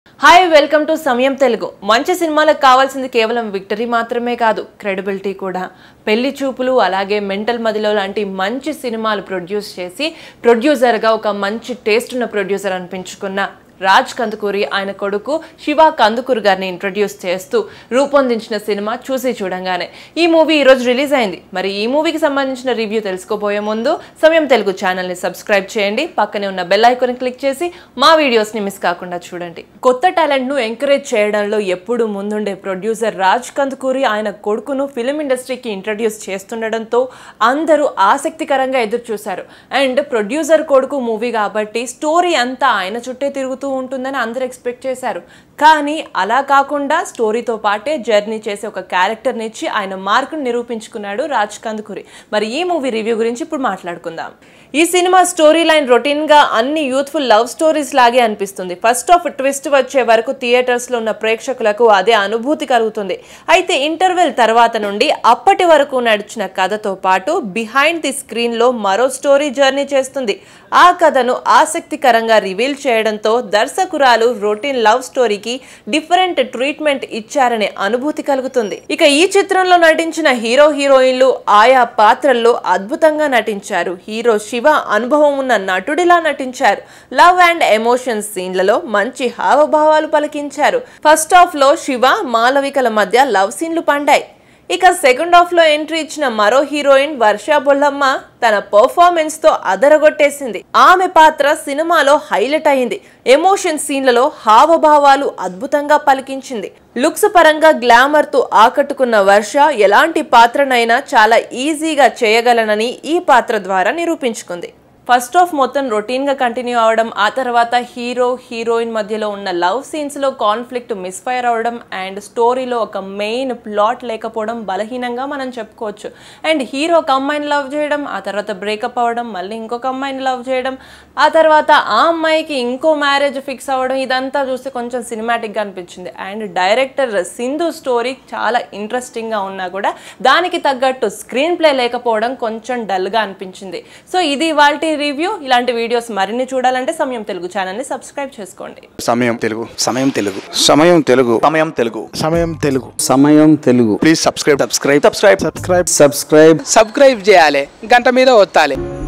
hi welcome to సమయం తెలుగు మంచి సినిమాలకు కావాల్సింది కేవలం విక్టరీ మాత్రమే కాదు క్రెడిబిలిటీ కూడా పెళ్లి చూపులు అలాగే మెంటల్ మదిలో లాంటి మంచి సినిమాలు ప్రొడ్యూస్ చేసి ప్రొడ్యూసర్గా ఒక మంచి టేస్ట్ ఉన్న ప్రొడ్యూసర్ అనిపించుకున్న రాజ్ కందుకూరి ఆయన కొడుకు శివ కందుకూరి గారిని ఇంట్రడ్యూస్ చేస్తూ రూపొందించిన సినిమా చూసి చూడంగానే ఈ మూవీ ఈరోజు రిలీజ్ అయింది మరి ఈ మూవీకి సంబంధించిన రివ్యూ తెలుసుకోబోయే ముందు సమయం తెలుగు ఛానల్ని సబ్స్క్రైబ్ చేయండి పక్కనే ఉన్న బెల్ ఐకాన్ క్లిక్ చేసి మా వీడియోస్ని మిస్ కాకుండా చూడండి కొత్త టాలెంట్ను ఎంకరేజ్ చేయడంలో ఎప్పుడు ముందుండే ప్రొడ్యూసర్ రాజ్ కందుకూరి ఆయన కొడుకును ఫిలిం ఇండస్ట్రీకి ఇంట్రడ్యూస్ చేస్తుండడంతో అందరూ ఆసక్తికరంగా ఎదురు చూశారు అండ్ ప్రొడ్యూసర్ కొడుకు మూవీ కాబట్టి స్టోరీ అంతా ఆయన చుట్టే తిరుగుతూ ఉంటుందని అందరూ ఎక్స్పెక్ట్ చేశారు కానీ అలా కాకుండా స్టోరీతో పాటే జర్నీ చేసి ఒక క్యారెక్టర్ని ఇచ్చి ఆయన మార్కును నిరూపించుకున్నాడు రాజ్ కందుకూరి మరి ఈ మూవీ రివ్యూ గురించి ఇప్పుడు మాట్లాడుకుందాం ఈ సినిమా స్టోరీ లైన్ రొటీన్గా అన్ని యూత్ఫుల్ లవ్ స్టోరీస్ లాగే అనిపిస్తుంది ఫస్ట్ ఆఫ్ ట్విస్ట్ వచ్చే వరకు థియేటర్స్లో ఉన్న ప్రేక్షకులకు అదే అనుభూతి కలుగుతుంది అయితే ఇంటర్వెల్ తర్వాత నుండి అప్పటి వరకు నడిచిన కథతో పాటు బిహైండ్ ది స్క్రీన్లో మరో స్టోరీ జర్నీ చేస్తుంది ఆ కథను ఆసక్తికరంగా రివీల్ చేయడంతో దర్శకురాలు రొటీన్ లవ్ స్టోరీకి డిఫరెంట్ ట్రీట్మెంట్ ఇచ్చారనే అనుభూతి కలుగుతుంది ఇక ఈ చిత్రంలో నటించిన హీరో హీరోయిన్లు ఆయా పాత్రల్లో అద్భుతంగా నటించారు హీరో శివ అనుభవం ఉన్న నటుడిలా నటించారు లవ్ అండ్ ఎమోషన్స్ సీన్లలో మంచి హావభావాలు పలికించారు ఫస్ట్ హాఫ్ లో శివ మాలవికల మధ్య లవ్ సీన్లు పండాయి ఇక సెకండ్ హాఫ్ లో ఎంట్రీ ఇచ్చిన మరో హీరోయిన్ వర్ష బొల్లమ్మ తన పర్ఫార్మెన్స్ తో అదరగొట్టేసింది ఆమె పాత్ర సినిమాలో హైలైట్ అయింది ఎమోషన్ సీన్లలో హావభావాలు అద్భుతంగా పలికించింది లుక్స్ పరంగా గ్లామర్ తో ఆకట్టుకున్న వర్ష ఎలాంటి పాత్రనైనా చాలా ఈజీగా చేయగలనని ఈ పాత్ర ద్వారా నిరూపించుకుంది ఫస్ట్ ఆఫ్ మొత్తం రొటీన్గా కంటిన్యూ అవడం ఆ తర్వాత హీరో హీరోయిన్ మధ్యలో ఉన్న లవ్ సీన్స్లో కాన్ఫ్లిక్ట్ మిస్ఫైర్ అవడం అండ్ స్టోరీలో ఒక మెయిన్ ప్లాట్ లేకపోవడం బలహీనంగా మనం చెప్పుకోవచ్చు అండ్ హీరో ఒక అమ్మాయిని లవ్ చేయడం ఆ తర్వాత బ్రేకప్ అవ్వడం మళ్ళీ ఇంకొక అమ్మాయిని లవ్ చేయడం ఆ తర్వాత ఆ అమ్మాయికి ఇంకో మ్యారేజ్ ఫిక్స్ అవ్వడం ఇదంతా చూస్తే కొంచెం సినిమాటిక్గా అనిపించింది అండ్ డైరెక్టర్ సింధు స్టోరీ చాలా ఇంట్రెస్టింగ్గా ఉన్నా కూడా దానికి తగ్గట్టు స్క్రీన్ ప్లే లేకపోవడం కొంచెం డల్గా అనిపించింది సో ఇది వాళ్ళ రివ్యూ ఇలాంటి వీడియోస్ మరిన్ని చూడాలంటే సమయం తెలుగు ఛానల్ని సబ్స్క్రైబ్ చేసుకోండి సమయం Telugu Samayam Telugu Samayam Telugu Samayam Telugu Samayam Telugu Samayam Telugu please subscribe subscribe subscribe subscribe subscribe subscribe చేయాలి గంట మీద ఒత్తాలి